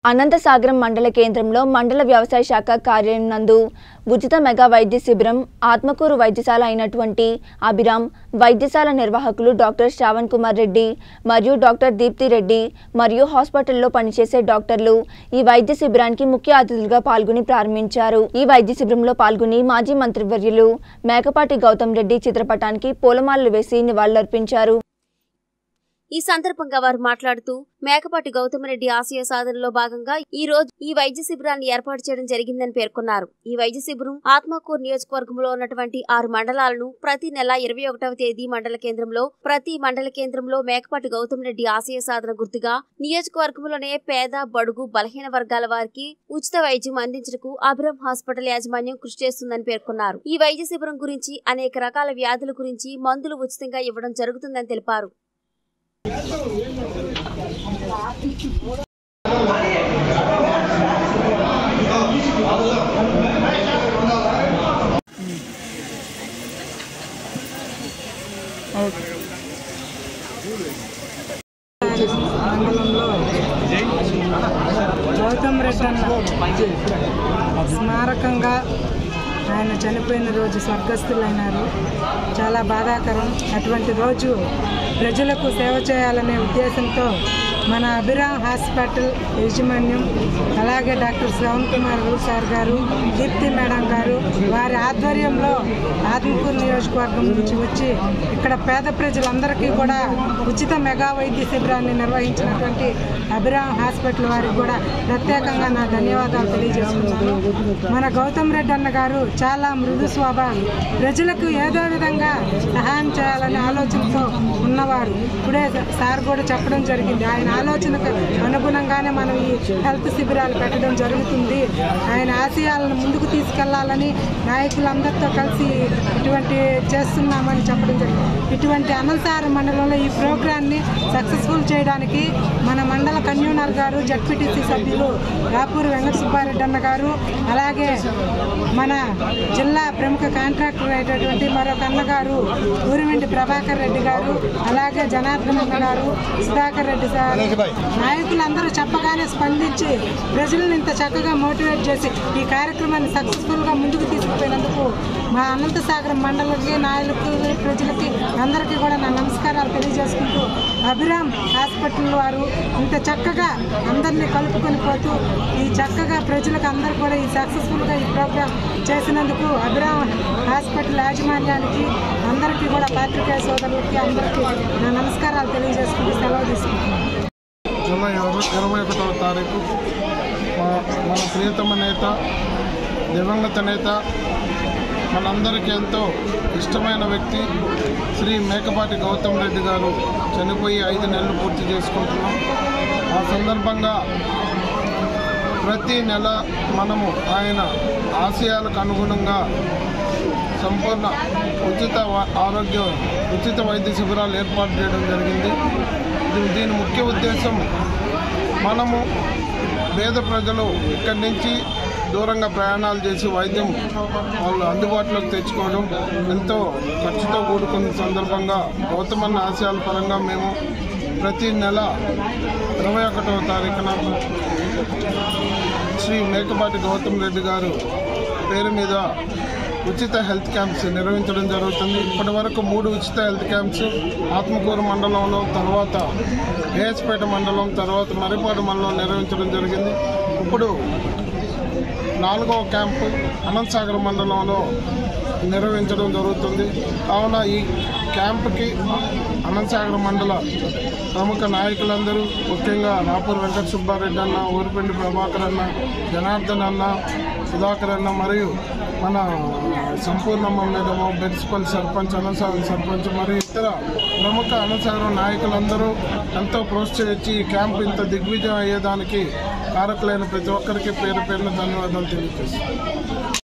అనంతసాగరం మండల కేంద్రంలో మండల వ్యవసాయ శాఖ కార్యాలయం నందు ఉచిత మెగా వైద్య శిబిరం ఆత్మకూరు వైద్యశాల అయినటువంటి అభిరామ్ వైద్యశాల నిర్వాహకులు డాక్టర్ శ్రావణ్ కుమార్ రెడ్డి మరియు డాక్టర్ దీప్తి రెడ్డి మరియు హాస్పిటల్లో పనిచేసే డాక్టర్లు ఈ వైద్య శిబిరానికి ముఖ్య అతిథులుగా పాల్గొని ప్రారంభించారు ఈ వైద్య శిబిరంలో పాల్గొని మాజీ మంత్రివర్యులు మేకపాటి గౌతమ్ రెడ్డి చిత్రపటానికి పూలమాలలు వేసి నివాళులర్పించారు ఈ సందర్భంగా వారు మాట్లాడుతూ మేకపాటి గౌతమరెడ్డి ఆశయ సాధనలో భాగంగా ఈ రోజు ఈ వైద్య శిబిరాన్ని ఏర్పాటు చేయడం జరిగిందని పేర్కొన్నారు ఈ వైద్య శిబిరం ఆత్మకూరు నియోజకవర్గంలో ఉన్నటువంటి ఆరు మండలాలను ప్రతి నెల ఇరవై ఒకటవ తేదీ మండల కేంద్రంలో ప్రతి మండల కేంద్రంలో మేకపాటి గౌతమరెడ్డి ఆశయ సాధన గుర్తుగా నియోజకవర్గంలోనే పేద బడుగు బలహీన వర్గాల వారికి ఉచిత వైద్యం అందించడానికి అభిరామ్ హాస్పిటల్ యాజమాన్యం కృషి చేస్తుందని పేర్కొన్నారు ఈ వైద్య శిబిరం గురించి అనేక రకాల వ్యాధుల గురించి మందులు ఉచితంగా ఇవ్వడం జరుగుతుందని తెలిపారు మండలంలో గౌతమ్ రెడ్డి అన్న స్మారకంగా ఆయన చనిపోయిన రోజు స్వర్గస్థులైనారు చాలా బాధాకరం అటువంటి రోజు ప్రజలకు సేవ చేయాలనే ఉద్దేశంతో మన అభిరామ్ హాస్పిటల్ యాజమాన్యం అలాగే డాక్టర్ శ్రవణ్ కుమార్ సార్ గారు దీప్తి మేడం గారు వారి ఆధ్వర్యంలో ఆత్మకూరు నియోజకవర్గం నుంచి వచ్చి ఇక్కడ పేద ప్రజలందరికీ కూడా ఉచిత మెగా వైద్య శిబిరాన్ని నిర్వహించినటువంటి అభిరామ్ హాస్పిటల్ వారికి కూడా ప్రత్యేకంగా నా ధన్యవాదాలు తెలియజేస్తున్నాను మన గౌతమ్ రెడ్డి అన్న గారు చాలా మృదు స్వభావం ప్రజలకు ఏదో విధంగా సహాయం చేయాలనే ఆలోచనతో ఉన్నవారు ఇప్పుడే సార్ కూడా చెప్పడం జరిగింది ఆయన ఆలోచనకు అనుగుణంగానే మనం ఈ హెల్త్ శిబిరాలు పెట్టడం జరుగుతుంది ఆయన ఆశయాలను ముందుకు తీసుకెళ్లాలని నాయకులందరితో కలిసి ఇటువంటి చేస్తున్నామని చెప్పడం జరిగింది ఇటువంటి అనంతసారం మండలంలో ఈ ప్రోగ్రాన్ని సక్సెస్ఫుల్ చేయడానికి మన మండల కన్వీనర్ గారు జడ్పీటీసీ సభ్యులు రాపూరి వెంకట సుబ్బారెడ్డి అన్న గారు అలాగే మన జిల్లా ప్రముఖ కాంట్రాక్టర్ అయినటువంటి మరొక అన్నగారు ఊరిమిండి ప్రభాకర్ రెడ్డి గారు అలాగే జనార్దన్ అన్న గారు సుధాకర్ రెడ్డి సార్ నాయకులందరూ చెప్పగానే స్పందించి ప్రజలను ఇంత చక్కగా మోటివేట్ చేసి ఈ కార్యక్రమాన్ని సక్సెస్ఫుల్గా ముందుకు తీసుకుపోయినందుకు మా అనంతసాగరం మండలకి నాయకులకి ప్రజలకి అందరికీ కూడా నా నమస్కారాలు తెలియజేసుకుంటూ అభిరామ్ హాస్పిటల్ వారు ఇంత చక్కగా అందరినీ కలుపుకొని పోతూ ఈ చక్కగా ప్రజలకు అందరూ కూడా ఈ సక్సెస్ఫుల్గా ఈ ప్రోగ్రామ్ చేసినందుకు అభిరామ్ హాస్పిటల్ యాజమాన్యానికి అందరికీ కూడా పాత్రికేయ సోదరులకి అందరికీ నా నమస్కారాలు తెలియజేసుకుంటూ సెలవు తీసుకుంటున్నాను జూలై ఇరవై ఇరవై ఒకటవ తారీఖు మా- మన ప్రియతమ నేత దివంగత నేత మనందరికీ ఎంతో ఇష్టమైన వ్యక్తి శ్రీ మేకపాటి గౌతమ్ రెడ్డి గారు చనిపోయి ఐదు నెలలు పూర్తి చేసుకుంటున్నాం ఆ సందర్భంగా ప్రతి నెల మనము ఆయన ఆశయాలకు అనుగుణంగా సంపూర్ణ ఉచిత వ- ఆరోగ్య ఉచిత వైద్య శిబిరాలు ఏర్పాటు చేయడం జరిగింది దీ- దీని ముఖ్య ఉద్దేశం మనము పేద ప్రజలు ఇక్కడి నుంచి దూరంగా ప్రయాణాలు చేసి వైద్యం వాళ్ళు అందుబాటులోకి తెచ్చుకోవడం ఎంతో ఖర్చుతో కూడుకున్న సందర్భంగా గౌతమన్న ఆశయాల పరంగా మేము ప్రతి నెల ఇరవై ఒకటవ తారీఖున శ్రీ మేకపాటి గౌతమ్ రెడ్డి గారు పేరు మీద ఉచిత హెల్త్ క్యాంప్స్ నిర్వహించడం జరుగుతుంది ఇప్పటి వరకు మూడు ఉచిత హెల్త్ క్యాంప్స్ ఆత్మకూరు మండలంలో తర్వాత ఏఎస్పేట మండలం తర్వాత మరిపాడు మండలం నిర్వహించడం జరిగింది ఇప్పుడు నాలుగవ క్యాంపు అనంతసాగర్ మండలంలో నిర్వహించడం జరుగుతుంది కావున ఈ క్యాంపుకి అనంతసాగర్ మండల ప్రముఖ నాయకులందరూ ముఖ్యంగా రాపూర్ వెంకట సుబ్బారెడ్డి అన్న ఊరిపిండి ప్రభాకర్ అన్న జనార్దన్ అన్న సుధాకర్ అన్న మరియు మన సంపూర్ణమ్మ మేడము బెన్సిపల్ సర్పంచ్ అనంతసాగర్ సర్పంచ్ మరియు ఇతర ప్రముఖ అనంతసాగర్ నాయకులందరూ ఎంతో ప్రోత్సహించి ఈ క్యాంప్ ఇంత దిగ్విజయం అయ్యేదానికి కారకులైన ప్రతి ఒక్కరికి పేరు పేరున ధన్యవాదాలు తెలియజేస్తాను